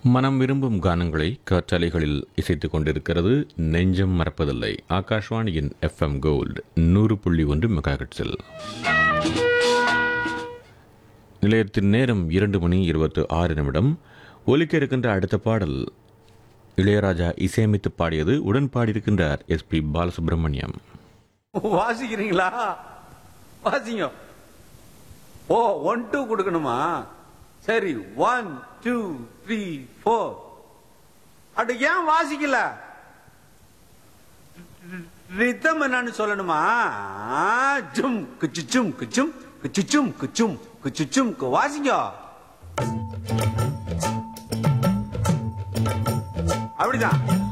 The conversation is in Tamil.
மனம் விரும்பும் கானங்களை காற்றாலைகளில் இசைத்துக் கொண்டிருக்கிறது நெஞ்சம் மறப்பதில்லை ஆகாஷ்வாணியின் எஃப்எம் கோல்டு நூறு புள்ளி ஒன்று மெகாஹெட்ஸில் நிலையத்தின் நேரம் இரண்டு மணி இருபத்து ஆறு நிமிடம் ஒலிக்க இருக்கின்ற அடுத்த பாடல் இளையராஜா இசையமைத்து பாடியது உடன் பாடியிருக்கின்றார் எஸ் பி பாலசுப்ரமணியம் வாசிக்கிறீங்களா வாசிங்க ஓ ஒன் டூ கொடுக்கணுமா சரி ஒன் டூ த்ரீ ஃபோர் அட ஏன் வாசிக்கல ரித்தம் என்னன்னு சொல்லணுமா ஜும் குச்சுச்சும் குச்சும் குச்சுச்சும் குச்சும் குச்சுச்சும் கு- வாசிங்க அப்படிதான்